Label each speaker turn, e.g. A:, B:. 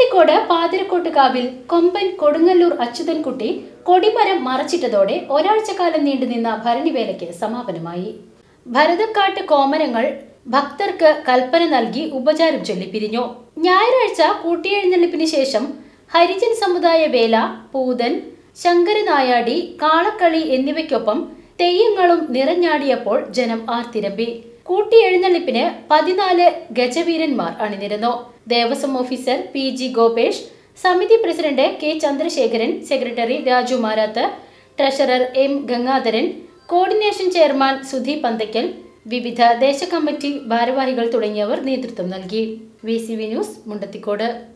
A: മുണ്ടത്തിക്കോട് പാതിരക്കോട്ടുകാവിൽ കൊമ്പൻ കൊടുങ്ങല്ലൂർ അച്യുതൻകുട്ടി കൊടിമരം മറച്ചിട്ടതോടെ ഒരാഴ്ചക്കാലം നീണ്ടുനിന്ന ഭരണിവേലയ്ക്ക് സമാപനമായി ഭരതക്കാട്ട് കോമരങ്ങൾ ഭക്തർക്ക് കൽപ്പന നൽകി ഉപചാരം ചൊല്ലി പിരിഞ്ഞു ഞായറാഴ്ച കൂട്ടിയെഴുന്നള്ളിപ്പിന് ശേഷം ഹരിജൻ സമുദായ വേല പൂതൻ ശങ്കരനായാടി കാളക്കളി എന്നിവയ്ക്കൊപ്പം തെയ്യങ്ങളും നിറഞ്ഞാടിയപ്പോൾ ജനം ആർത്തിരമ്പി കൂട്ടിയെഴുന്നള്ളിപ്പിന് പതിനാല് ഗജവീരന്മാർ അണിനിരന്നു Devaswom officer P G Gopesh സമിതി president K Chandrasekharan secretary Raju Marath treasurer M Gangadharan coordination chairman Sudhi Panthaykkal വിവിധ ദേശ കമ്മിറ്റി ഭാരവാഹികൾ തുടങ്ങിയവർ നേതൃത്വം നൽകി V C V news Mundathikode